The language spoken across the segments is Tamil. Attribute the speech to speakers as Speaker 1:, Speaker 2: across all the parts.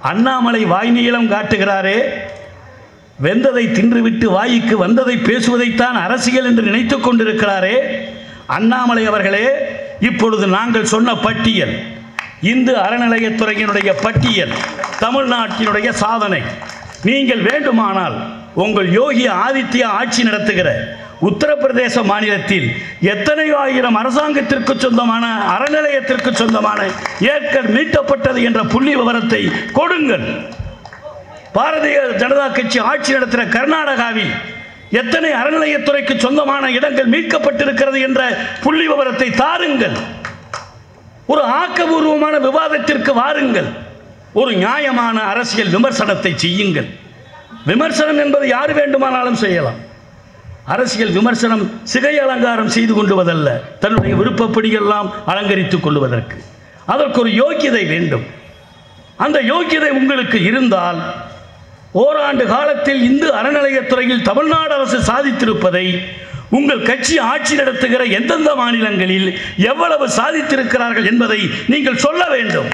Speaker 1: அண்ணாமலை வாய் நீளம் காட்டுகிறாரே வெந்ததை தின்றுவிட்டு வாய்க்கு வந்ததை பேசுவதைத்தான் அரசியல் என்று நினைத்துக் கொண்டிருக்கிறாரே அண்ணாமலை அவர்களே இப்பொழுது நாங்கள் சொன்ன பட்டியல் இந்து அறநிலையத்துறையினுடைய பட்டியல் தமிழ்நாட்டினுடைய சாதனை நீங்கள் வேண்டுமானால் உங்கள் யோகி ஆதித்யா ஆட்சி நடத்துகிற உத்தரப்பிரதேச மாநிலத்தில் எத்தனை ஆயிரம் அரசாங்கத்திற்கு சொந்தமான அறநிலையத்திற்கு சொந்தமான ஏக்கர் மீட்டப்பட்டது என்ற புள்ளி விவரத்தை கொடுங்கள் பாரதிய ஜனதா கட்சி ஆட்சி நடத்துகிற கர்நாடகாவில் எத்தனை அறநிலையத்துறைக்கு சொந்தமான இடங்கள் மீட்கப்பட்டிருக்கிறது என்ற புள்ளி விவரத்தை தாருங்கள் ஒரு ஆக்கபூர்வமான விவாதத்திற்கு வாருங்கள் ஒரு நியாயமான அரசியல் விமர்சனத்தை செய்யுங்கள் விமர்சனம் என்பது யார் வேண்டுமானாலும் செய்யலாம் அரசியல் விமர்சனம் சிகை அலங்காரம் செய்து கொண்டுவதல்ல தன்னுடைய விருப்பப்படியெல்லாம் அலங்கரித்துக் கொள்வதற்கு அதற்கு ஒரு யோக்கியதை வேண்டும் அந்த யோக்கியதை உங்களுக்கு இருந்தால் ஓராண்டு காலத்தில் இந்து அறநிலையத்துறையில் தமிழ்நாடு அரசு சாதித்திருப்பதை உங்கள் கட்சி ஆட்சி நடத்துகிற எந்தெந்த மாநிலங்களில் எவ்வளவு சாதித்திருக்கிறார்கள் என்பதை நீங்கள் சொல்ல வேண்டும்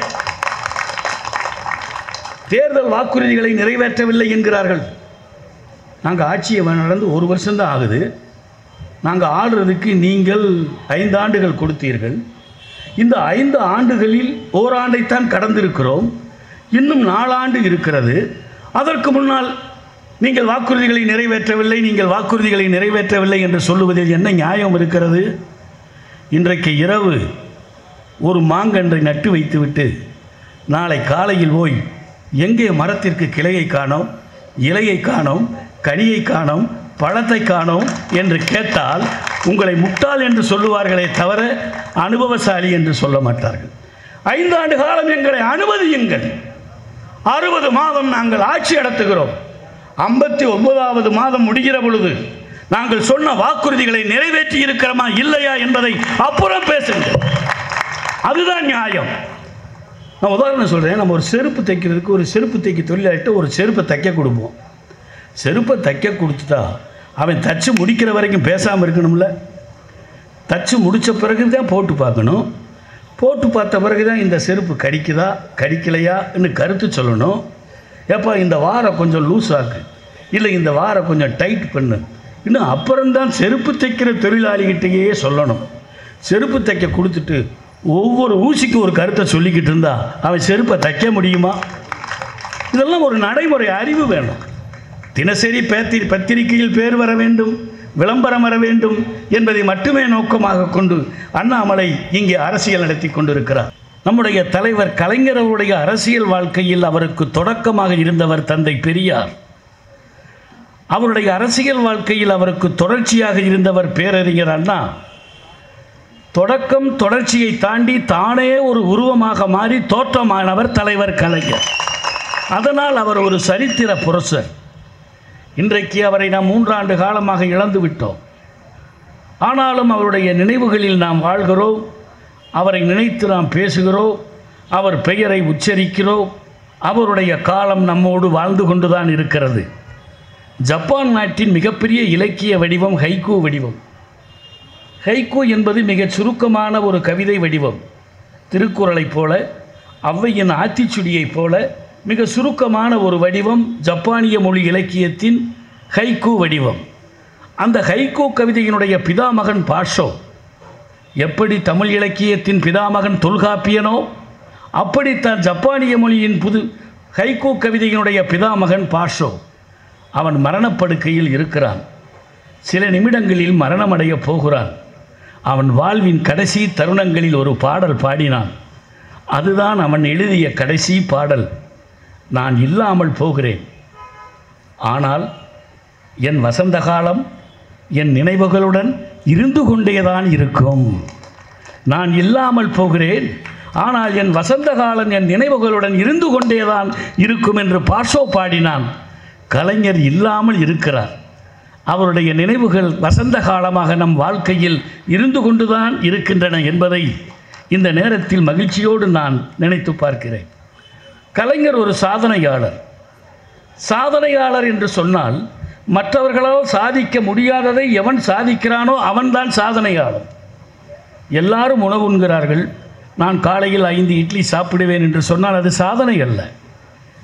Speaker 1: தேர்தல் வாக்குறுதிகளை நிறைவேற்றவில்லை என்கிறார்கள் நாங்கள் ஆட்சியை நடந்து ஒரு வருஷம்தான் ஆகுது நாங்கள் ஆடுறதுக்கு நீங்கள் ஐந்து ஆண்டுகள் கொடுத்தீர்கள் இந்த ஐந்து ஆண்டுகளில் ஓராண்டைத்தான் கடந்திருக்கிறோம் இன்னும் நாலாண்டு இருக்கிறது அதற்கு முன்னால் நீங்கள் வாக்குறுதிகளை நிறைவேற்றவில்லை நீங்கள் வாக்குறுதிகளை நிறைவேற்றவில்லை என்று சொல்லுவதில் என்ன நியாயம் இருக்கிறது இன்றைக்கு இரவு ஒரு மாங்கன்றை நட்டு வைத்துவிட்டு நாளை காலையில் போய் எங்கே மரத்திற்கு கிளையை காணோம் இலையை காணோம் கனியை காணோம் பழத்தை காணோம் என்று கேட்டால் உங்களை முட்டாள் என்று சொல்லுவார்களே தவிர அனுபவசாலி என்று சொல்ல மாட்டார்கள் ஐந்தாண்டு காலம் எங்களை அனுமதியுங்கள் அறுபது மாதம் நாங்கள் ஆட்சி நடத்துகிறோம் ஐம்பத்தி ஒன்பதாவது மாதம் முடிகிற பொழுது நாங்கள் சொன்ன வாக்குறுதிகளை நிறைவேற்றி இருக்கிறோமா இல்லையா என்பதை அப்புறம் பேசுங்கள் அதுதான் நியாயம் நான் உதாரணம் சொல்கிறேன் நம்ம ஒரு செருப்பு தைக்கிறதுக்கு ஒரு செருப்பு தைக்க தொழிலாளிட்ட ஒரு செருப்பை தைக்க கொடுப்போம் செருப்பை தைக்க கொடுத்துட்டா அவன் தச்சு முடிக்கிற வரைக்கும் பேசாமல் இருக்கணும்ல தச்சு முடித்த பிறகு தான் போட்டு பார்க்கணும் போட்டு பார்த்த பிறகு தான் இந்த செருப்பு கடிக்குதா கடிக்கலையான்னு கருத்து சொல்லணும் ஏப்பா இந்த வாரம் கொஞ்சம் லூஸ் ஆக்கு இல்லை இந்த வாரம் கொஞ்சம் டைட் பண்ணு இன்னும் அப்புறம்தான் செருப்பு தைக்கிற தொழிலாளிகிட்டேயே சொல்லணும் செருப்பு தைக்க கொடுத்துட்டு ஒவ்வொரு ஊசிக்கு ஒரு கருத்தை சொல்லிக்கிட்டு இருந்தா அவன் செருப்பை தைக்க முடியுமா இதெல்லாம் ஒரு நடைமுறை அறிவு வேணும் தினசரி பேத்தி பத்திரிகையில் பேர் வர வேண்டும் விளம்பரம் வர வேண்டும் என்பதை மட்டுமே நோக்கமாக கொண்டு அண்ணாமலை இங்கே அரசியல் நடத்தி கொண்டிருக்கிறார் நம்முடைய தலைவர் கலைஞர் அவருடைய அரசியல் வாழ்க்கையில் அவருக்கு தொடக்கமாக இருந்தவர் தந்தை பெரியார் அவருடைய அரசியல் வாழ்க்கையில் அவருக்கு தொடர்ச்சியாக இருந்தவர் பேரறிஞர் அண்ணா தொடக்கம் தொடர்ச்சியை தாண்டி தானே ஒரு உருவமாக மாறி தோற்றமானவர் தலைவர் கலைஞர் அதனால் அவர் ஒரு சரித்திர புரசர் இன்றைக்கு அவரை நாம் மூன்றாண்டு காலமாக இழந்து விட்டோம் ஆனாலும் அவருடைய நினைவுகளில் நாம் வாழ்கிறோம் அவரை நினைத்து நாம் பேசுகிறோம் அவர் பெயரை உச்சரிக்கிறோம் அவருடைய காலம் நம்மோடு வாழ்ந்து கொண்டுதான் இருக்கிறது ஜப்பான் நாட்டின் மிகப்பெரிய இலக்கிய வடிவம் ஹைக்கூ வடிவம் ஹைக்கூ என்பது மிகச் சுருக்கமான ஒரு கவிதை வடிவம் திருக்குறளைப் போல ஔவையின் ஆத்திச்சுடியைப் போல மிக சுருக்கமான ஒரு வடிவம் ஜப்பானிய மொழி இலக்கியத்தின் ஹைக்கூ வடிவம் அந்த ஹைக்கூ கவிதையினுடைய பிதாமகன் பாஷோ எப்படி தமிழ் இலக்கியத்தின் பிதாமகன் தொல்காப்பியனோ அப்படித்தான் ஜப்பானிய மொழியின் புது ஹைக்கூ கவிதையினுடைய பிதாமகன் பாஷோ அவன் மரணப்படுக்கையில் இருக்கிறான் சில நிமிடங்களில் மரணமடையப் போகிறான் அவன் வாழ்வின் கடைசி தருணங்களில் ஒரு பாடல் பாடினான் அதுதான் அவன் எழுதிய கடைசி பாடல் நான் இல்லாமல் போகிறேன் ஆனால் என் வசந்த காலம் என் நினைவுகளுடன் இருந்து கொண்டேதான் இருக்கும் நான் இல்லாமல் போகிறேன் ஆனால் என் வசந்த காலம் என் நினைவுகளுடன் இருந்து கொண்டேதான் இருக்கும் என்று பாஷோ பாடினான் கலைஞர் இல்லாமல் இருக்கிறார் அவருடைய நினைவுகள் வசந்த காலமாக நம் வாழ்க்கையில் இருந்து கொண்டுதான் இருக்கின்றன என்பதை இந்த நேரத்தில் மகிழ்ச்சியோடு நான் நினைத்து பார்க்கிறேன் கலைஞர் ஒரு சாதனையாளர் சாதனையாளர் என்று சொன்னால் மற்றவர்களால் சாதிக்க முடியாததை எவன் சாதிக்கிறானோ அவன்தான் சாதனையாளர் எல்லாரும் உணவு உண்கிறார்கள் நான் காலையில் ஐந்து இட்லி சாப்பிடுவேன் என்று சொன்னால் அது சாதனை அல்ல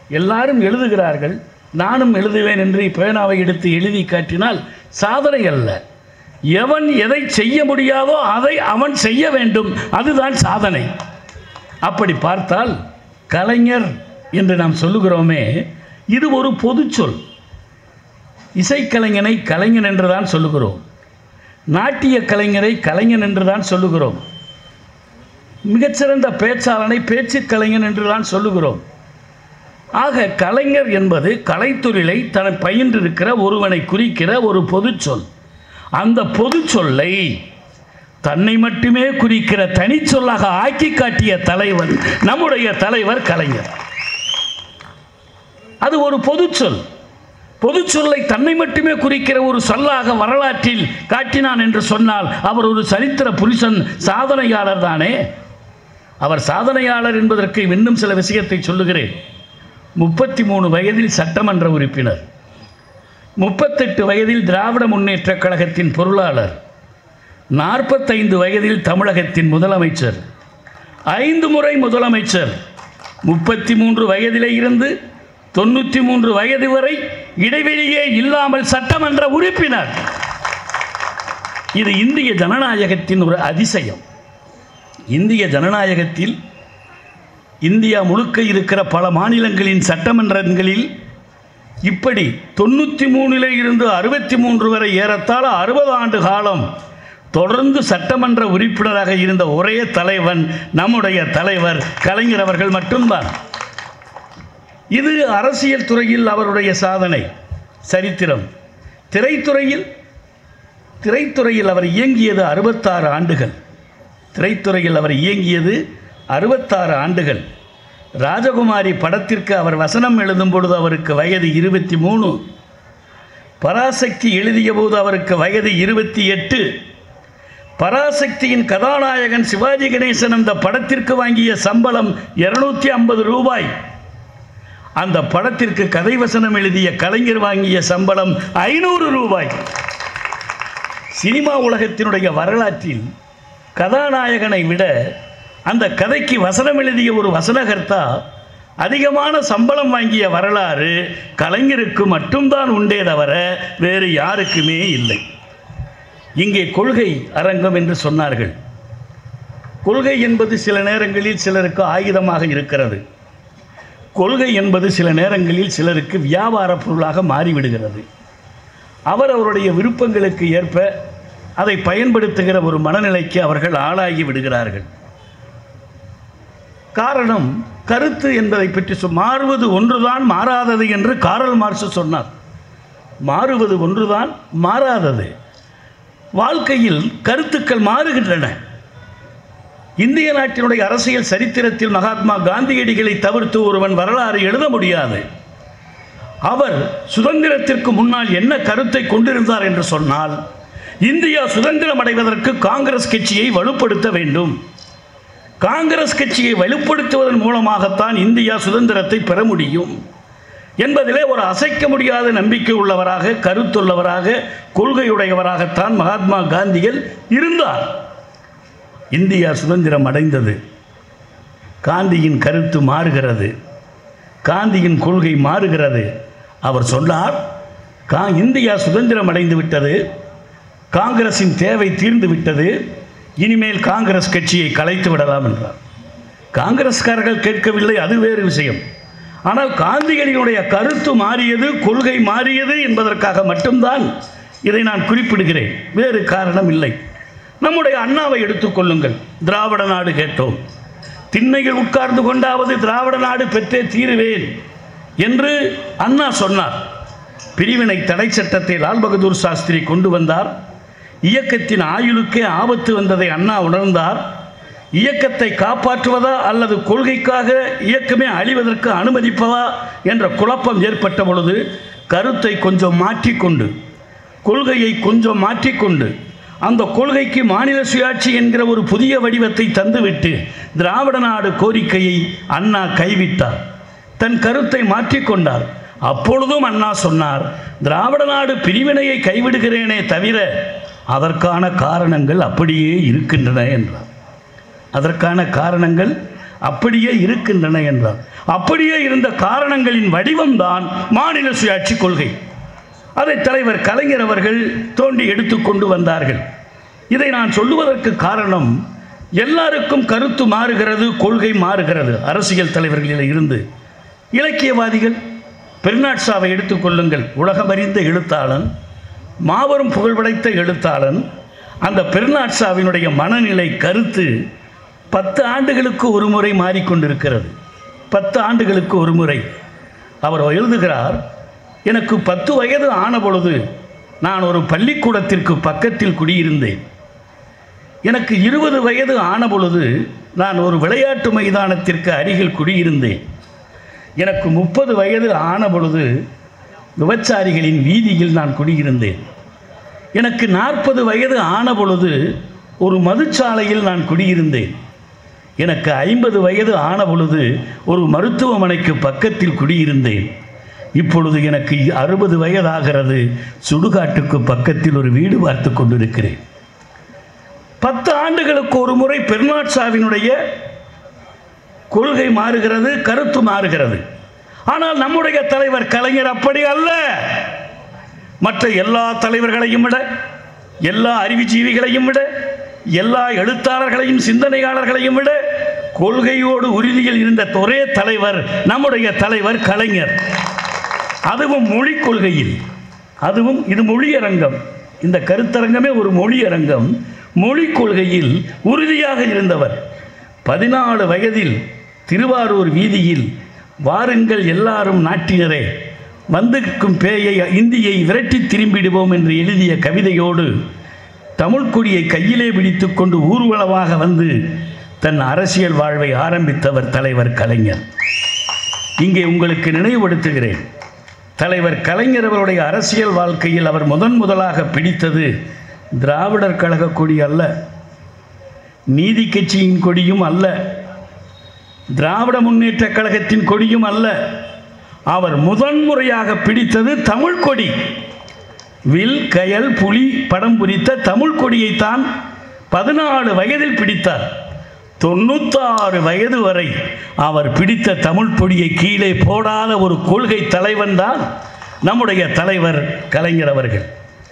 Speaker 1: எல்லாரும் எழுதுகிறார்கள் நானும் எழுதுவேன் என்று பேனாவை எடுத்து எழுதி காட்டினால் சாதனை அல்ல எவன் எதை செய்ய முடியாதோ அதை அவன் செய்ய வேண்டும் அதுதான் சாதனை அப்படி பார்த்தால் கலைஞர் என்று நாம் சொல்லுகிறோமே இது ஒரு பொதுச்சொல் இசைக்கலைஞனை கலைஞன் என்று தான் சொல்லுகிறோம் நாட்டிய கலைஞரை கலைஞன் என்று தான் சொல்லுகிறோம் மிகச்சிறந்த பேச்சாளனை பேச்சு கலைஞன் என்று தான் சொல்லுகிறோம் ஆக கலைஞர் என்பது கலைத்தொழிலை தன் பயின்றிருக்கிற ஒருவனை குறிக்கிற ஒரு பொதுச்சொல் அந்த பொதுச்சொல்லை தன்னை மட்டுமே குறிக்கிற தனிச்சொல்லாக ஆக்கி காட்டிய தலைவன் நம்முடைய தலைவர் கலைஞர் அது ஒரு பொதுச்சொல் பொதுச்சொல்லை தன்னை மட்டுமே குறிக்கிற ஒரு சொல்லாக வரலாற்றில் காட்டினான் என்று சொன்னால் அவர் ஒரு சரித்திர புருஷன் சாதனையாளர் தானே அவர் சாதனையாளர் என்பதற்கு இன்னும் சில விஷயத்தை சொல்லுகிறேன் முப்பத்தி மூணு வயதில் சட்டமன்ற உறுப்பினர் முப்பத்தெட்டு வயதில் திராவிட முன்னேற்றக் கழகத்தின் பொருளாளர் நாற்பத்தைந்து வயதில் தமிழகத்தின் முதலமைச்சர் ஐந்து முறை முதலமைச்சர் முப்பத்தி மூன்று வயதிலே இருந்து தொண்ணூற்றி மூன்று வயது வரை இடைவெளியே இல்லாமல் சட்டமன்ற உறுப்பினர் இது இந்திய ஜனநாயகத்தின் ஒரு அதிசயம் இந்திய ஜனநாயகத்தில் இந்தியா முழுக்க இருக்கிற பல மாநிலங்களின் சட்டமன்றங்களில் இப்படி தொண்ணூற்றி மூணிலே இருந்து அறுபத்தி மூன்று வரை ஏறத்தாழ அறுபது ஆண்டு காலம் தொடர்ந்து சட்டமன்ற உறுப்பினராக இருந்த ஒரே தலைவன் நம்முடைய தலைவர் கலைஞர் அவர்கள் மட்டும்தான் இது அரசியல் துறையில் அவருடைய சாதனை சரித்திரம் திரைத்துறையில் திரைத்துறையில் அவர் இயங்கியது அறுபத்தாறு ஆண்டுகள் திரைத்துறையில் அவர் இயங்கியது அறுபத்தாறு ஆண்டுகள் ராஜகுமாரி படத்திற்கு அவர் வசனம் எழுதும் பொழுது அவருக்கு வயது இருபத்தி மூணு பராசக்தி எழுதிய போது அவருக்கு வயது இருபத்தி எட்டு பராசக்தியின் கதாநாயகன் சிவாஜி கணேசன் அந்த படத்திற்கு வாங்கிய சம்பளம் இருநூத்தி ஐம்பது ரூபாய் அந்த படத்திற்கு கதை வசனம் எழுதிய கலைஞர் வாங்கிய சம்பளம் ஐநூறு ரூபாய் சினிமா உலகத்தினுடைய வரலாற்றில் கதாநாயகனை விட அந்த கதைக்கு வசனம் எழுதிய ஒரு வசனகர்த்தா அதிகமான சம்பளம் வாங்கிய வரலாறு கலைஞருக்கு மட்டும்தான் உண்டே தவிர வேறு யாருக்குமே இல்லை இங்கே கொள்கை அரங்கம் என்று சொன்னார்கள் கொள்கை என்பது சில நேரங்களில் சிலருக்கு ஆயுதமாக இருக்கிறது கொள்கை என்பது சில நேரங்களில் சிலருக்கு வியாபார பொருளாக மாறிவிடுகிறது அவர் அவருடைய விருப்பங்களுக்கு ஏற்ப அதை பயன்படுத்துகிற ஒரு மனநிலைக்கு அவர்கள் ஆளாகி விடுகிறார்கள் காரணம் கருத்து என்பதை பற்றி சொ மாறுவது ஒன்றுதான் மாறாதது என்று காரல் மார்க்ஸ் சொன்னார் மாறுவது ஒன்றுதான் மாறாதது வாழ்க்கையில் கருத்துக்கள் மாறுகின்றன இந்திய நாட்டினுடைய அரசியல் சரித்திரத்தில் மகாத்மா காந்தியடிகளை தவிர்த்து ஒருவன் வரலாறு எழுத முடியாது அவர் சுதந்திரத்திற்கு முன்னால் என்ன கருத்தை கொண்டிருந்தார் என்று சொன்னால் இந்தியா சுதந்திரம் அடைவதற்கு காங்கிரஸ் கட்சியை வலுப்படுத்த வேண்டும் காங்கிரஸ் கட்சியை வலுப்படுத்துவதன் மூலமாகத்தான் இந்தியா சுதந்திரத்தை பெற முடியும் என்பதிலே ஒரு அசைக்க முடியாத நம்பிக்கை உள்ளவராக கருத்துள்ளவராக கொள்கையுடையவராகத்தான் மகாத்மா காந்திகள் இருந்தார் இந்தியா சுதந்திரம் அடைந்தது காந்தியின் கருத்து மாறுகிறது காந்தியின் கொள்கை மாறுகிறது அவர் சொன்னார் கா இந்தியா சுதந்திரம் அடைந்து விட்டது காங்கிரஸின் தேவை தீர்ந்து விட்டது இனிமேல் காங்கிரஸ் கட்சியை கலைத்து விடலாம் என்றார் காங்கிரஸ்காரர்கள் கேட்கவில்லை அது வேறு விஷயம் ஆனால் காந்தியடிகளுடைய கருத்து மாறியது கொள்கை மாறியது என்பதற்காக மட்டும்தான் இதை நான் குறிப்பிடுகிறேன் வேறு காரணம் இல்லை நம்முடைய அண்ணாவை எடுத்துக்கொள்ளுங்கள் திராவிட நாடு கேட்டோம் திண்ணையில் உட்கார்ந்து கொண்டாவது திராவிட நாடு பெற்றே தீருவேன் என்று அண்ணா சொன்னார் பிரிவினை தடை சட்டத்தை லால் பகதூர் சாஸ்திரி கொண்டு வந்தார் இயக்கத்தின் ஆயுளுக்கே ஆபத்து வந்ததை அண்ணா உணர்ந்தார் இயக்கத்தை காப்பாற்றுவதா அல்லது கொள்கைக்காக இயக்கமே அழிவதற்கு அனுமதிப்பதா என்ற குழப்பம் ஏற்பட்ட பொழுது கருத்தை கொஞ்சம் மாற்றிக்கொண்டு கொள்கையை கொஞ்சம் மாற்றிக்கொண்டு அந்த கொள்கைக்கு மாநில சுயாட்சி என்கிற ஒரு புதிய வடிவத்தை தந்துவிட்டு திராவிட நாடு கோரிக்கையை அண்ணா கைவிட்டார் தன் கருத்தை மாற்றிக்கொண்டார் அப்பொழுதும் அண்ணா சொன்னார் திராவிட நாடு பிரிவினையை கைவிடுகிறேனே தவிர அதற்கான காரணங்கள் அப்படியே இருக்கின்றன என்றார் அதற்கான காரணங்கள் அப்படியே இருக்கின்றன என்றார் அப்படியே இருந்த காரணங்களின் வடிவம்தான் மாநில சுயாட்சி கொள்கை அதை தலைவர் கலைஞர் அவர்கள் தோண்டி எடுத்துக்கொண்டு வந்தார்கள் இதை நான் சொல்லுவதற்கு காரணம் எல்லாருக்கும் கருத்து மாறுகிறது கொள்கை மாறுகிறது அரசியல் தலைவர்களில் இருந்து இலக்கியவாதிகள் பெருநாட்சாவை எடுத்துக்கொள்ளுங்கள் உலகமறிந்த எழுத்தாளன் மாபெரும் புகழ்படைத்த எழுத்தாளன் அந்த பெருநாட்சாவினுடைய மனநிலை கருத்து பத்து ஆண்டுகளுக்கு ஒரு முறை மாறிக்கொண்டிருக்கிறது பத்து ஆண்டுகளுக்கு ஒரு முறை அவர் எழுதுகிறார் எனக்கு பத்து வயது ஆன பொழுது நான் ஒரு பள்ளிக்கூடத்திற்கு பக்கத்தில் குடியிருந்தேன் எனக்கு இருபது வயது ஆன பொழுது நான் ஒரு விளையாட்டு மைதானத்திற்கு அருகில் குடியிருந்தேன் எனக்கு முப்பது வயது ஆன பொழுது விபச்சாரிகளின் வீதியில் நான் குடியிருந்தேன் எனக்கு நாற்பது வயது ஆன பொழுது ஒரு மதுச்சாலையில் நான் குடியிருந்தேன் எனக்கு ஐம்பது வயது ஆன பொழுது ஒரு மருத்துவமனைக்கு பக்கத்தில் குடியிருந்தேன் இப்பொழுது எனக்கு அறுபது வயதாகிறது சுடுகாட்டுக்கு பக்கத்தில் ஒரு வீடு பார்த்து கொண்டிருக்கிறேன் பத்து ஆண்டுகளுக்கு ஒரு முறை பெருநாட்சாவினுடைய கொள்கை மாறுகிறது கருத்து மாறுகிறது ஆனால் நம்முடைய தலைவர் கலைஞர் அப்படி அல்ல மற்ற எல்லா தலைவர்களையும் விட எல்லா அறிவுஜீவிகளையும் விட எல்லா எழுத்தாளர்களையும் சிந்தனையாளர்களையும் விட கொள்கையோடு உறுதியில் இருந்த ஒரே தலைவர் நம்முடைய தலைவர் கலைஞர் அதுவும் மொழி கொள்கையில் அதுவும் இது மொழியரங்கம் இந்த கருத்தரங்கமே ஒரு மொழியரங்கம் மொழி கொள்கையில் உறுதியாக இருந்தவர் பதினாலு வயதில் திருவாரூர் வீதியில் வாருங்கள் எல்லாரும் நாட்டினரே வந்திருக்கும் பேயை இந்தியை விரட்டி திரும்பிடுவோம் என்று எழுதிய கவிதையோடு தமிழ் கொடியை கையிலே பிடித்துக்கொண்டு ஊர்வலமாக வந்து தன் அரசியல் வாழ்வை ஆரம்பித்தவர் தலைவர் கலைஞர் இங்கே உங்களுக்கு நினைவுபடுத்துகிறேன் தலைவர் கலைஞர் அவருடைய அரசியல் வாழ்க்கையில் அவர் முதன் முதலாக பிடித்தது திராவிடர் கழக கொடி அல்ல நீதி கட்சியின் கொடியும் அல்ல திராவிட முன்னேற்ற கழகத்தின் கொடியும் அல்ல அவர் முதன்முறையாக பிடித்தது தமிழ் கொடி வில் கயல் புலி படம் குறித்த தமிழ் கொடியைத்தான் பதினாலு வயதில் பிடித்தார் தொண்ணூத்தாறு வயது வரை அவர் பிடித்த தமிழ் கொடியை கீழே போடாத ஒரு கொள்கை தலைவன் தான் நம்முடைய தலைவர் கலைஞர் அவர்கள்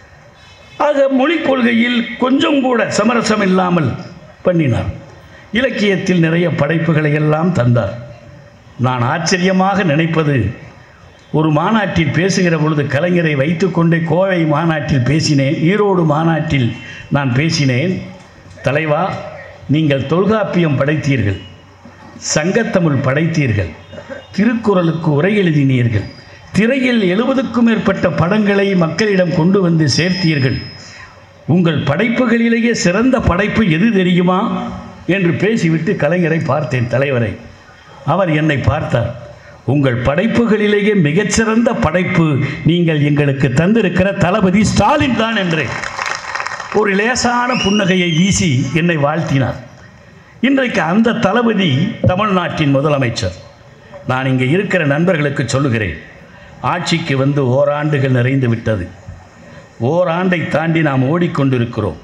Speaker 1: ஆக மொழிக் கொள்கையில் கொஞ்சம் கூட சமரசம் இல்லாமல் பண்ணினார் இலக்கியத்தில் நிறைய படைப்புகளை எல்லாம் தந்தார் நான் ஆச்சரியமாக நினைப்பது ஒரு மாநாட்டில் பேசுகிற பொழுது கலைஞரை வைத்துக்கொண்டே கோவை மாநாட்டில் பேசினேன் ஈரோடு மாநாட்டில் நான் பேசினேன் தலைவா நீங்கள் தொல்காப்பியம் படைத்தீர்கள் சங்கத்தமிழ் படைத்தீர்கள் திருக்குறளுக்கு உரை எழுதினீர்கள் திரையில் எழுபதுக்கும் மேற்பட்ட படங்களை மக்களிடம் கொண்டு வந்து சேர்த்தீர்கள் உங்கள் படைப்புகளிலேயே சிறந்த படைப்பு எது தெரியுமா என்று பேசிவிட்டு கலைஞரை பார்த்தேன் தலைவரை அவர் என்னை பார்த்தார் உங்கள் படைப்புகளிலேயே மிகச்சிறந்த படைப்பு நீங்கள் எங்களுக்கு தந்திருக்கிற தளபதி ஸ்டாலின் தான் என்றேன் ஒரு லேசான புன்னகையை வீசி என்னை வாழ்த்தினார் இன்றைக்கு அந்த தளபதி தமிழ்நாட்டின் முதலமைச்சர் நான் இங்கே இருக்கிற நண்பர்களுக்கு சொல்லுகிறேன் ஆட்சிக்கு வந்து ஓராண்டுகள் நிறைந்து விட்டது ஓராண்டை தாண்டி நாம் ஓடிக்கொண்டிருக்கிறோம்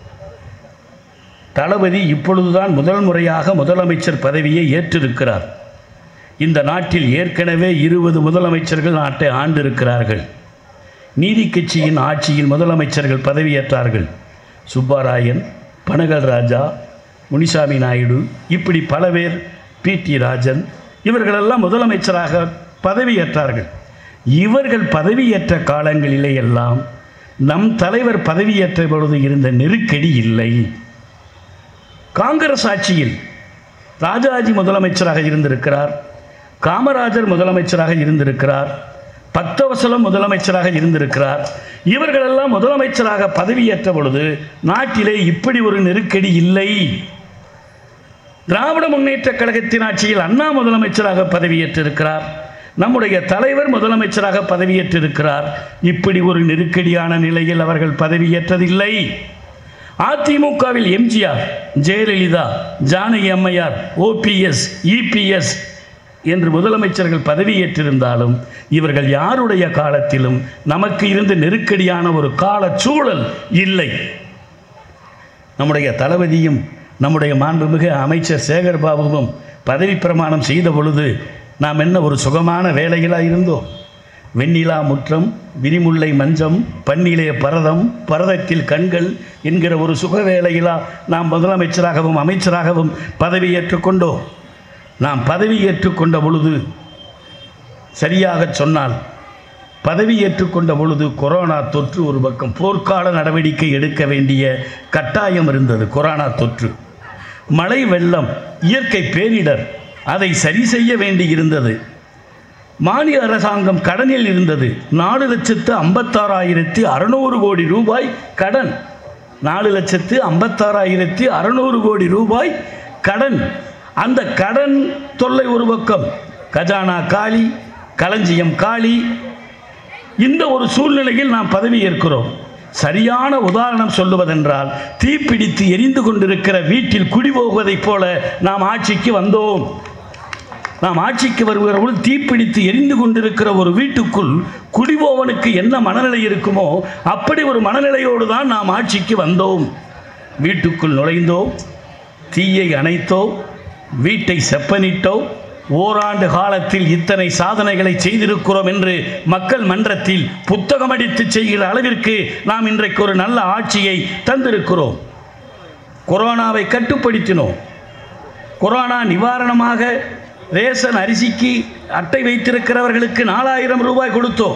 Speaker 1: தளபதி இப்பொழுதுதான் முதல் முறையாக முதலமைச்சர் பதவியை ஏற்றிருக்கிறார் இந்த நாட்டில் ஏற்கனவே இருபது முதலமைச்சர்கள் நாட்டை ஆண்டிருக்கிறார்கள் நீதி கட்சியின் ஆட்சியில் முதலமைச்சர்கள் பதவியேற்றார்கள் சுப்பாராயன் பனகல் ராஜா முனிசாமி நாயுடு இப்படி பல பேர் பி டி ராஜன் இவர்களெல்லாம் முதலமைச்சராக பதவியேற்றார்கள் இவர்கள் பதவியேற்ற காலங்களிலே எல்லாம் நம் தலைவர் பதவியேற்ற பொழுது இருந்த நெருக்கடி இல்லை காங்கிரஸ் ஆட்சியில் ராஜாஜி முதலமைச்சராக இருந்திருக்கிறார் காமராஜர் முதலமைச்சராக இருந்திருக்கிறார் பக்தவசலம் முதலமைச்சராக இருந்திருக்கிறார் இவர்களெல்லாம் முதலமைச்சராக பதவியேற்ற பொழுது நாட்டிலே இப்படி ஒரு நெருக்கடி இல்லை திராவிட முன்னேற்ற கழகத்தின் ஆட்சியில் அண்ணா முதலமைச்சராக பதவியேற்றிருக்கிறார் நம்முடைய தலைவர் முதலமைச்சராக பதவியேற்றிருக்கிறார் இப்படி ஒரு நெருக்கடியான நிலையில் அவர்கள் பதவியேற்றதில்லை அதிமுகவில் எம்ஜிஆர் ஜெயலலிதா ஜானகி அம்மையார் ஓபிஎஸ் இபிஎஸ் என்று முதலமைச்சர்கள் பதவியேற்றிருந்தாலும் இவர்கள் யாருடைய காலத்திலும் நமக்கு இருந்த நெருக்கடியான ஒரு கால சூழல் இல்லை நம்முடைய தளபதியும் நம்முடைய மாண்புமிகு அமைச்சர் சேகர் பாபுவும் பதவி பிரமாணம் செய்த பொழுது நாம் என்ன ஒரு சுகமான வேலைகளாக இருந்தோம் வெண்ணிலா முற்றம் விரிமுல்லை மஞ்சம் பன்னிலே பரதம் பரதத்தில் கண்கள் என்கிற ஒரு சுக வேலையிலா நாம் முதலமைச்சராகவும் அமைச்சராகவும் பதவியேற்றுக் கொண்டோம் நாம் பதவியேற்றுக் கொண்ட பொழுது சரியாகச் சொன்னால் பதவியேற்றுக் கொண்ட பொழுது கொரோனா தொற்று ஒரு பக்கம் போர்க்கால நடவடிக்கை எடுக்க வேண்டிய கட்டாயம் இருந்தது கொரோனா தொற்று மழை வெள்ளம் இயற்கை பேரிடர் அதை சரி செய்ய வேண்டி இருந்தது மாநில அரசாங்கம் கடனில் இருந்தது நாலு லட்சத்து ஐம்பத்தாறாயிரத்தி அறநூறு கோடி ரூபாய் கடன் நாலு லட்சத்து ஐம்பத்தாறாயிரத்தி அறநூறு கோடி ரூபாய் கடன் அந்த கடன் தொல்லை ஒரு பக்கம் கஜானா காலி களஞ்சியம் காலி இந்த ஒரு சூழ்நிலையில் நாம் பதவியேற்கிறோம் சரியான உதாரணம் சொல்லுவதென்றால் தீப்பிடித்து எரிந்து கொண்டிருக்கிற வீட்டில் குடிபோகுவதைப் போல நாம் ஆட்சிக்கு வந்தோம் நாம் ஆட்சிக்கு வருகிற பொழுது தீப்பிடித்து எரிந்து கொண்டிருக்கிற ஒரு வீட்டுக்குள் குடிபோவனுக்கு என்ன மனநிலை இருக்குமோ அப்படி ஒரு மனநிலையோடு தான் நாம் ஆட்சிக்கு வந்தோம் வீட்டுக்குள் நுழைந்தோம் தீயை அணைத்தோம் வீட்டை செப்பனிட்டோம் ஓராண்டு காலத்தில் இத்தனை சாதனைகளை செய்திருக்கிறோம் என்று மக்கள் மன்றத்தில் புத்தகமடித்து செய்கிற அளவிற்கு நாம் இன்றைக்கு ஒரு நல்ல ஆட்சியை தந்திருக்கிறோம் கொரோனாவை கட்டுப்படுத்தினோம் கொரோனா நிவாரணமாக ரேஷன் அரிசிக்கு அட்டை வைத்திருக்கிறவர்களுக்கு நாலாயிரம் ரூபாய் கொடுத்தோம்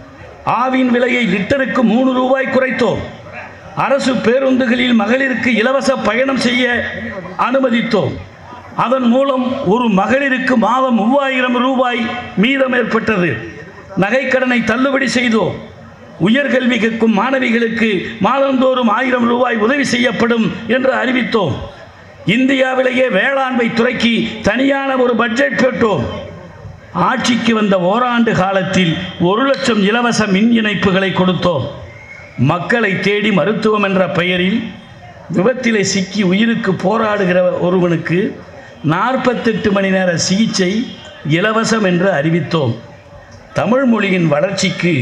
Speaker 1: ஆவின் விலையை லிட்டருக்கு மூணு ரூபாய் குறைத்தோம் அரசு பேருந்துகளில் மகளிருக்கு இலவச பயணம் செய்ய அனுமதித்தோம் அதன் மூலம் ஒரு மகளிருக்கு மாதம் மூவாயிரம் ரூபாய் மீதம் ஏற்பட்டது நகைக்கடனை தள்ளுபடி செய்தோம் உயர்கல்வி கற்கும் மாணவிகளுக்கு மாதந்தோறும் ஆயிரம் ரூபாய் உதவி செய்யப்படும் என்று அறிவித்தோம் இந்தியாவிலேயே வேளாண்மை துறைக்கு தனியான ஒரு பட்ஜெட் பெற்றோம் ஆட்சிக்கு வந்த ஓராண்டு காலத்தில் ஒரு லட்சம் இலவச மின் இணைப்புகளை கொடுத்தோம் மக்களை தேடி மருத்துவம் என்ற பெயரில் விபத்திலே சிக்கி உயிருக்கு போராடுகிற ஒருவனுக்கு நாற்பத்தெட்டு மணி நேர சிகிச்சை இலவசம் என்று அறிவித்தோம் தமிழ் மொழியின் வளர்ச்சிக்கு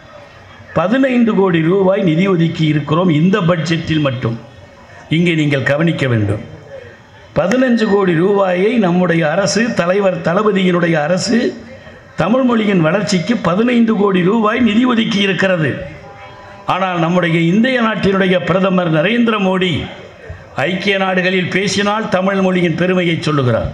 Speaker 1: பதினைந்து கோடி ரூபாய் நிதி ஒதுக்கி இருக்கிறோம் இந்த பட்ஜெட்டில் மட்டும் இங்கே நீங்கள் கவனிக்க வேண்டும் பதினஞ்சு கோடி ரூபாயை நம்முடைய அரசு தலைவர் தளபதியினுடைய அரசு தமிழ் மொழியின் வளர்ச்சிக்கு பதினைந்து கோடி ரூபாய் நிதி ஒதுக்கி இருக்கிறது ஆனால் நம்முடைய இந்திய நாட்டினுடைய பிரதமர் நரேந்திர மோடி ஐக்கிய நாடுகளில் பேசினால் தமிழ் மொழியின் பெருமையை சொல்லுகிறார்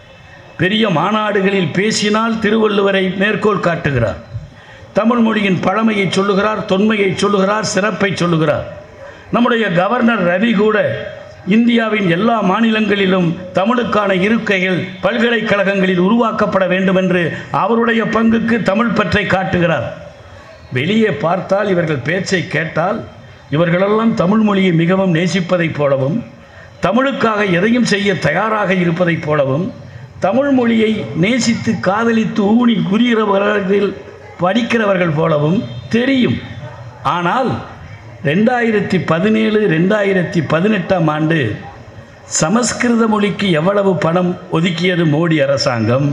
Speaker 1: பெரிய மாநாடுகளில் பேசினால் திருவள்ளுவரை மேற்கோள் காட்டுகிறார் தமிழ் மொழியின் பழமையை சொல்லுகிறார் தொன்மையை சொல்லுகிறார் சிறப்பை சொல்லுகிறார் நம்முடைய கவர்னர் ரவி கூட இந்தியாவின் எல்லா மாநிலங்களிலும் தமிழுக்கான இருக்கைகள் பல்கலைக்கழகங்களில் உருவாக்கப்பட வேண்டும் என்று அவருடைய பங்குக்கு தமிழ் பற்றை காட்டுகிறார் வெளியே பார்த்தால் இவர்கள் பேச்சை கேட்டால் இவர்களெல்லாம் தமிழ் மொழியை மிகவும் நேசிப்பதைப் போலவும் தமிழுக்காக எதையும் செய்ய தயாராக இருப்பதைப் போலவும் தமிழ் மொழியை நேசித்து காதலித்து ஊனி குறிகிறவர்கள் படிக்கிறவர்கள் போலவும் தெரியும் ஆனால் ரெண்டாயிரத்தி பதினேழு ரெண்டாயிரத்தி பதினெட்டாம் ஆண்டு சமஸ்கிருத மொழிக்கு எவ்வளவு பணம் ஒதுக்கியது மோடி அரசாங்கம்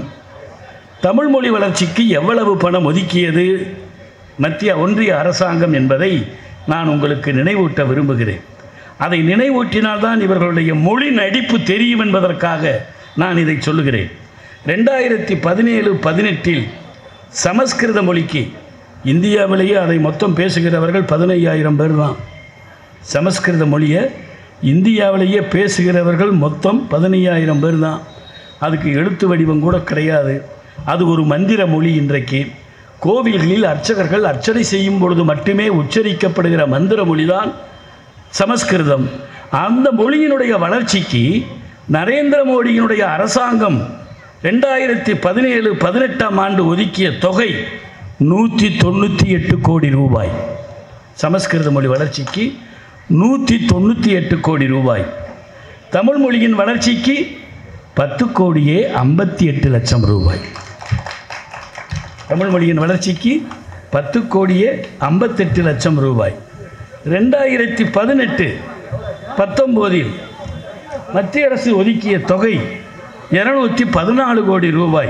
Speaker 1: தமிழ் மொழி வளர்ச்சிக்கு எவ்வளவு பணம் ஒதுக்கியது மத்திய ஒன்றிய அரசாங்கம் என்பதை நான் உங்களுக்கு நினைவூட்ட விரும்புகிறேன் அதை நினைவூட்டினால்தான் இவர்களுடைய மொழி நடிப்பு தெரியும் என்பதற்காக நான் இதை சொல்லுகிறேன் ரெண்டாயிரத்தி பதினேழு பதினெட்டில் சமஸ்கிருத மொழிக்கு இந்தியாவிலேயே அதை மொத்தம் பேசுகிறவர்கள் பதினையாயிரம் பேர் தான் சமஸ்கிருத மொழியை இந்தியாவிலேயே பேசுகிறவர்கள் மொத்தம் பதினையாயிரம் பேர் தான் அதுக்கு எழுத்து வடிவம் கூட கிடையாது அது ஒரு மந்திர மொழி இன்றைக்கு கோவில்களில் அர்ச்சகர்கள் அர்ச்சனை செய்யும் பொழுது மட்டுமே உச்சரிக்கப்படுகிற மந்திர மொழிதான் சமஸ்கிருதம் அந்த மொழியினுடைய வளர்ச்சிக்கு நரேந்திர மோடியினுடைய அரசாங்கம் ரெண்டாயிரத்தி பதினேழு பதினெட்டாம் ஆண்டு ஒதுக்கிய தொகை நூற்றி தொண்ணூற்றி எட்டு கோடி ரூபாய் சமஸ்கிருத மொழி வளர்ச்சிக்கு நூற்றி தொண்ணூற்றி எட்டு கோடி ரூபாய் தமிழ் மொழியின் வளர்ச்சிக்கு பத்து கோடியே ஐம்பத்தி எட்டு லட்சம் ரூபாய் தமிழ் மொழியின் வளர்ச்சிக்கு பத்து கோடியே ஐம்பத்தெட்டு லட்சம் ரூபாய் ரெண்டாயிரத்தி பதினெட்டு பத்தொம்போதில் மத்திய அரசு ஒதுக்கிய தொகை இருநூற்றி பதினாலு கோடி ரூபாய்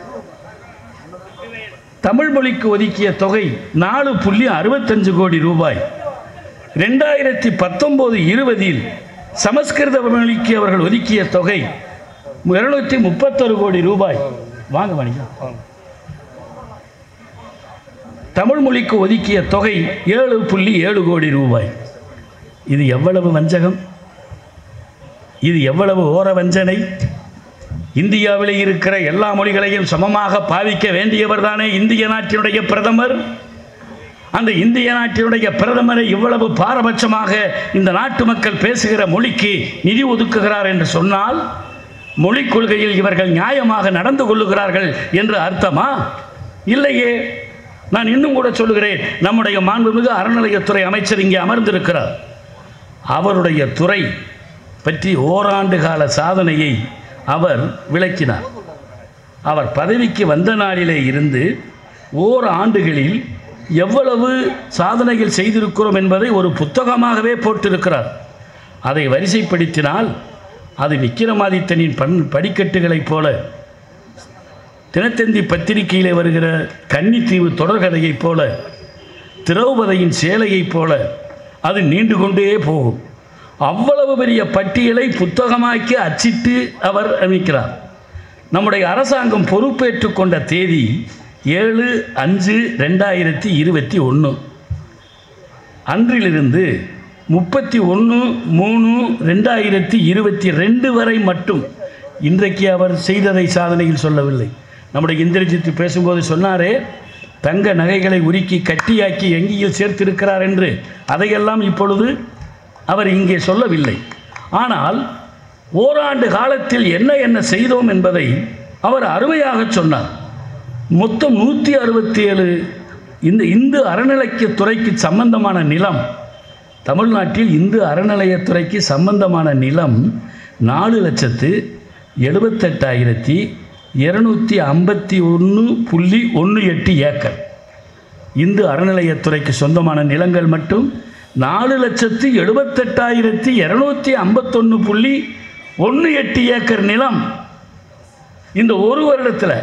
Speaker 1: தமிழ் மொழிக்கு ஒதுக்கிய தொகை நாலு புள்ளி அறுபத்தஞ்சு கோடி ரூபாய் ரெண்டாயிரத்தி பத்தொம்போது இருபதில் சமஸ்கிருத மொழிக்கு அவர்கள் ஒதுக்கிய தொகை இருநூத்தி முப்பத்தொரு கோடி ரூபாய் வாங்க வணிகம் தமிழ் மொழிக்கு ஒதுக்கிய தொகை ஏழு புள்ளி ஏழு கோடி ரூபாய் இது எவ்வளவு வஞ்சகம் இது எவ்வளவு ஓர வஞ்சனை இந்தியாவில் இருக்கிற எல்லா மொழிகளையும் சமமாக பாவிக்க வேண்டியவர் தானே இந்திய நாட்டினுடைய பிரதமர் அந்த இந்திய நாட்டினுடைய பிரதமரை இவ்வளவு பாரபட்சமாக இந்த நாட்டு மக்கள் பேசுகிற மொழிக்கு நிதி ஒதுக்குகிறார் என்று சொன்னால் மொழிக் கொள்கையில் இவர்கள் நியாயமாக நடந்து கொள்ளுகிறார்கள் என்று அர்த்தமா இல்லையே நான் இன்னும் கூட சொல்லுகிறேன் நம்முடைய மாண்புமிகு அறநிலையத்துறை அமைச்சர் இங்கே அமர்ந்திருக்கிறார் அவருடைய துறை பற்றி ஓராண்டு கால சாதனையை அவர் விளக்கினார் அவர் பதவிக்கு வந்த நாளிலே இருந்து ஓர் ஆண்டுகளில் எவ்வளவு சாதனைகள் செய்திருக்கிறோம் என்பதை ஒரு புத்தகமாகவே போட்டிருக்கிறார் அதை வரிசைப்படுத்தினால் அது விக்கிரமாதித்தனின் பண் படிக்கட்டுகளைப் போல தினத்தந்தி பத்திரிகையிலே வருகிற கன்னித்தீவு தொடர்கதையைப் போல திரௌபதியின் சேலையைப் போல அது நீண்டு கொண்டே போகும் அவ்வளவு பெரிய பட்டியலை புத்தகமாக்கி அச்சிட்டு அவர் அமைக்கிறார் நம்முடைய அரசாங்கம் பொறுப்பேற்றுக் கொண்ட தேதி ஏழு அஞ்சு ரெண்டாயிரத்தி இருபத்தி ஒன்று அன்றிலிருந்து முப்பத்தி ஒன்று மூணு ரெண்டாயிரத்தி இருபத்தி ரெண்டு வரை மட்டும் இன்றைக்கு அவர் செய்ததை சாதனையில் சொல்லவில்லை நம்முடைய இந்திரஜித்து பேசும்போது சொன்னாரே தங்க நகைகளை உருக்கி கட்டியாக்கி எங்கியில் சேர்த்திருக்கிறார் என்று அதையெல்லாம் இப்பொழுது அவர் இங்கே சொல்லவில்லை ஆனால் ஓராண்டு காலத்தில் என்ன என்ன செய்தோம் என்பதை அவர் அருமையாக சொன்னார் மொத்தம் நூற்றி அறுபத்தி ஏழு இந்த இந்து அறநிலையத்துறைக்கு சம்பந்தமான நிலம் தமிழ்நாட்டில் இந்து அறநிலையத்துறைக்கு சம்பந்தமான நிலம் நாலு லட்சத்து எழுபத்தெட்டாயிரத்தி இரநூத்தி ஐம்பத்தி ஒன்று புள்ளி ஒன்று எட்டு ஏக்கர் இந்து அறநிலையத்துறைக்கு சொந்தமான நிலங்கள் மட்டும் நாலு லட்சத்து எழுபத்தெட்டாயிரத்தி இரநூத்தி ஐம்பத்தொன்று புள்ளி ஒன்று எட்டு ஏக்கர் நிலம் இந்த ஒரு வருடத்தில்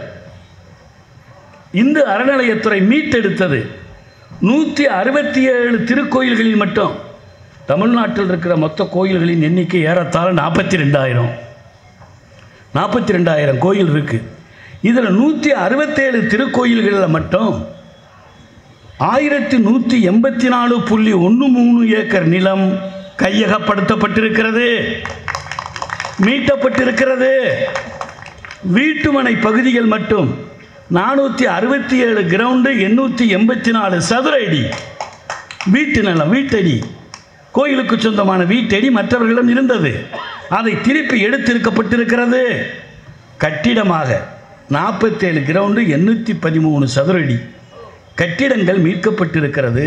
Speaker 1: இந்து அறநிலையத்துறை மீட்டெடுத்தது நூற்றி அறுபத்தி ஏழு திருக்கோயில்களில் மட்டும் தமிழ்நாட்டில் இருக்கிற மொத்த கோயில்களின் எண்ணிக்கை ஏறத்தாழ நாற்பத்தி ரெண்டாயிரம் நாற்பத்தி ரெண்டாயிரம் கோயில் இருக்குது இதில் நூற்றி அறுபத்தேழு திருக்கோயில்களில் மட்டும் ஆயிரத்தி நூற்றி எண்பத்தி நாலு புள்ளி ஒன்று மூணு ஏக்கர் நிலம் கையகப்படுத்தப்பட்டிருக்கிறது மீட்டப்பட்டிருக்கிறது வீட்டுமனை பகுதிகள் மட்டும் நானூற்றி அறுபத்தி ஏழு கிரவுண்டு எண்ணூற்றி எண்பத்தி நாலு சதுர அடி வீட்டு நிலம் வீட்டடி கோயிலுக்கு சொந்தமான வீட்டடி மற்றவர்களிடம் இருந்தது அதை திருப்பி எடுத்திருக்கப்பட்டிருக்கிறது கட்டிடமாக நாற்பத்தேழு கிரவுண்டு எண்ணூற்றி பதிமூணு சதுர அடி கட்டிடங்கள் மீட்கப்பட்டிருக்கிறது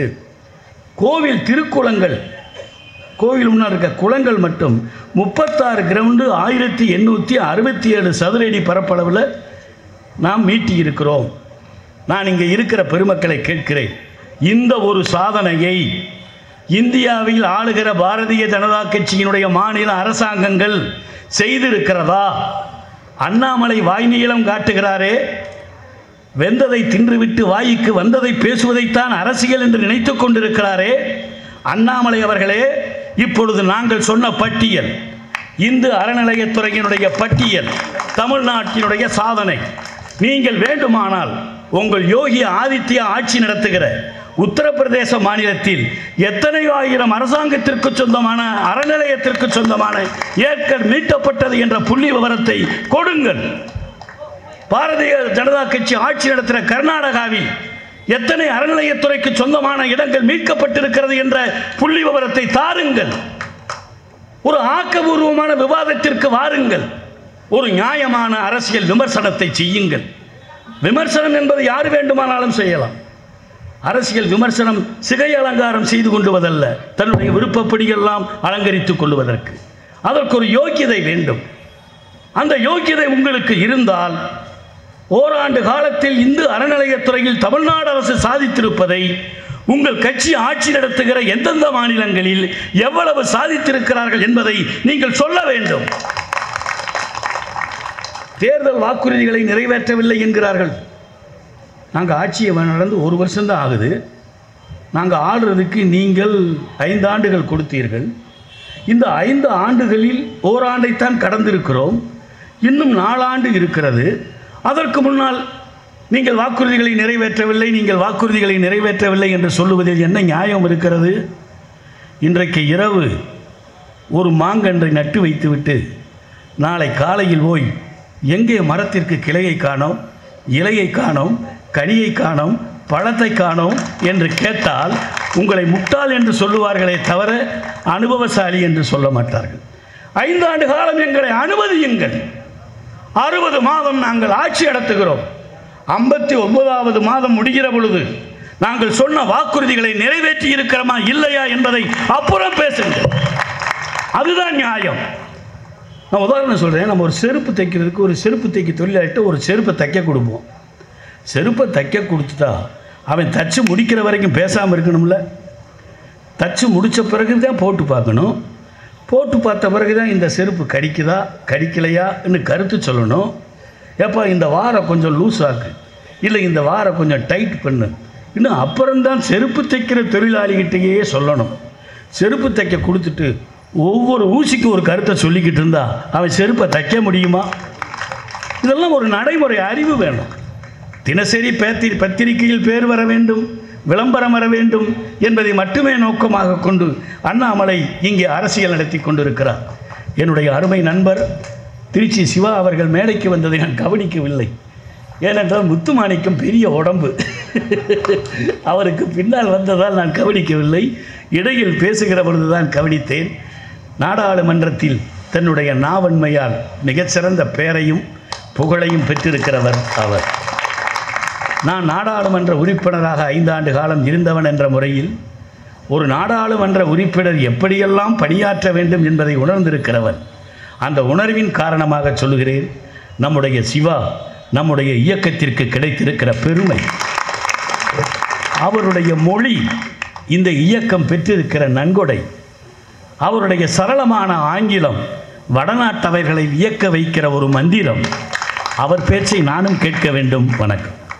Speaker 1: கோவில் திருக்குளங்கள் கோவில் முன்னால் இருக்க குளங்கள் மட்டும் முப்பத்தாறு கிரவுண்டு ஆயிரத்தி எண்ணூற்றி அறுபத்தி ஏழு சதுர அடி பரப்பளவில் நாம் மீட்டி இருக்கிறோம் நான் இங்கே இருக்கிற பெருமக்களை கேட்கிறேன் இந்த ஒரு சாதனையை இந்தியாவில் ஆளுகிற பாரதிய ஜனதா கட்சியினுடைய மாநில அரசாங்கங்கள் செய்திருக்கிறதா அண்ணாமலை வாய் நீளம் காட்டுகிறாரே வெந்ததை தின்றுவிட்டு வாய்க்கு வந்ததை பேசுவதைத்தான் அரசியல் என்று நினைத்து கொண்டிருக்கிறாரே அண்ணாமலை அவர்களே இப்பொழுது நாங்கள் சொன்ன பட்டியல் இந்து அறநிலையத்துறையினுடைய பட்டியல் தமிழ்நாட்டினுடைய சாதனை நீங்கள் வேண்டுமானால் உங்கள் யோகி ஆதித்யா ஆட்சி நடத்துகிற உத்தரப்பிரதேச மாநிலத்தில் எத்தனை ஆயிரம் அரசாங்கத்திற்கு சொந்தமான அறநிலையத்திற்கு சொந்தமான ஏற்கர் மீட்டப்பட்டது என்ற புள்ளி விவரத்தை கொடுங்கள் பாரதிய ஜனதா கட்சி ஆட்சி நடத்துகிற கர்நாடகாவில் எத்தனை அறநிலையத்துறைக்கு சொந்தமான இடங்கள் மீட்கப்பட்டிருக்கிறது என்ற புள்ளி விவரத்தை தாருங்கள் ஒரு ஆக்கபூர்வமான விவாதத்திற்கு வாருங்கள் ஒரு நியாயமான அரசியல் விமர்சனத்தை செய்யுங்கள் விமர்சனம் என்பது யார் வேண்டுமானாலும் செய்யலாம் அரசியல் விமர்சனம் சிகை அலங்காரம் செய்து கொண்டுவதல்ல தன்னுடைய விருப்பப்படியெல்லாம் அலங்கரித்துக் கொள்வதற்கு அதற்கு ஒரு யோக்கியதை வேண்டும் அந்த யோக்கியதை உங்களுக்கு இருந்தால் ஓராண்டு காலத்தில் இந்து அறநிலையத்துறையில் தமிழ்நாடு அரசு சாதித்திருப்பதை உங்கள் கட்சி ஆட்சி நடத்துகிற எந்தெந்த மாநிலங்களில் எவ்வளவு சாதித்திருக்கிறார்கள் என்பதை நீங்கள் சொல்ல வேண்டும் தேர்தல் வாக்குறுதிகளை நிறைவேற்றவில்லை என்கிறார்கள் நாங்கள் ஆட்சியை நடந்து ஒரு வருஷம்தான் ஆகுது நாங்கள் ஆளுறதுக்கு நீங்கள் ஐந்து ஆண்டுகள் கொடுத்தீர்கள் இந்த ஐந்து ஆண்டுகளில் ஓராண்டைத்தான் கடந்திருக்கிறோம் இன்னும் நாலாண்டு இருக்கிறது அதற்கு முன்னால் நீங்கள் வாக்குறுதிகளை நிறைவேற்றவில்லை நீங்கள் வாக்குறுதிகளை நிறைவேற்றவில்லை என்று சொல்லுவதில் என்ன நியாயம் இருக்கிறது இன்றைக்கு இரவு ஒரு மாங்கன்றை நட்டு வைத்துவிட்டு நாளை காலையில் போய் எங்கே மரத்திற்கு கிளையை காணோம் இலையை காணோம் கனியை காணோம் பழத்தை காணோம் என்று கேட்டால் உங்களை முட்டாள் என்று சொல்லுவார்களே தவிர அனுபவசாலி என்று சொல்ல மாட்டார்கள் ஐந்தாண்டு காலம் எங்களை அனுமதியுங்கள் அறுபது மாதம் நாங்கள் ஆட்சி நடத்துகிறோம் ஐம்பத்தி ஒன்பதாவது மாதம் முடிகிற பொழுது நாங்கள் சொன்ன வாக்குறுதிகளை நிறைவேற்றி இருக்கிறோமா இல்லையா என்பதை அப்புறம் பேசுங்கள் அதுதான் நியாயம் நான் உதாரணம் சொல்கிறேன் நம்ம ஒரு செருப்பு தைக்கிறதுக்கு ஒரு செருப்பு தைக்க தொழிலாளிட்ட ஒரு செருப்பை தைக்க கொடுப்போம் செருப்பை தைக்க கொடுத்துட்டா அவன் தச்சு முடிக்கிற வரைக்கும் பேசாமல் இருக்கணும்ல தச்சு முடித்த பிறகு தான் போட்டு பார்க்கணும் போட்டு பார்த்த பிறகு தான் இந்த செருப்பு கடிக்குதா கடிக்கலையான்னு கருத்து சொல்லணும் ஏப்பா இந்த வாரம் கொஞ்சம் லூஸ் ஆக்கு இல்லை இந்த வாரம் கொஞ்சம் டைட் பண்ணு இன்னும் அப்புறம்தான் செருப்பு தைக்கிற தொழிலாளிகிட்டேயே சொல்லணும் செருப்பு தைக்க கொடுத்துட்டு ஒவ்வொரு ஊசிக்கு ஒரு கருத்தை சொல்லிக்கிட்டு இருந்தா அவன் செருப்பை தைக்க முடியுமா இதெல்லாம் ஒரு நடைமுறை அறிவு வேணும் தினசரி பேத்தி பத்திரிகையில் பேர் வர வேண்டும் விளம்பரம் வர வேண்டும் என்பதை மட்டுமே நோக்கமாக கொண்டு அண்ணாமலை இங்கே அரசியல் நடத்தி கொண்டிருக்கிறார் என்னுடைய அருமை நண்பர் திருச்சி சிவா அவர்கள் மேடைக்கு வந்ததை நான் கவனிக்கவில்லை ஏனென்றால் முத்துமாணிக்கம் பெரிய உடம்பு அவருக்கு பின்னால் வந்ததால் நான் கவனிக்கவில்லை இடையில் பேசுகிற பொழுதுதான் கவனித்தேன் நாடாளுமன்றத்தில் தன்னுடைய நாவன்மையால் மிகச்சிறந்த பெயரையும் புகழையும் பெற்றிருக்கிறவர் அவர் நான் நாடாளுமன்ற உறுப்பினராக ஐந்தாண்டு காலம் இருந்தவன் என்ற முறையில் ஒரு நாடாளுமன்ற உறுப்பினர் எப்படியெல்லாம் பணியாற்ற வேண்டும் என்பதை உணர்ந்திருக்கிறவன் அந்த உணர்வின் காரணமாக சொல்லுகிறேன் நம்முடைய சிவா நம்முடைய இயக்கத்திற்கு கிடைத்திருக்கிற பெருமை அவருடைய மொழி இந்த இயக்கம் பெற்றிருக்கிற நன்கொடை அவருடைய சரளமான ஆங்கிலம் வடநாட்டவர்களை வியக்க வைக்கிற ஒரு மந்திரம் அவர் பேச்சை நானும் கேட்க வேண்டும் வணக்கம்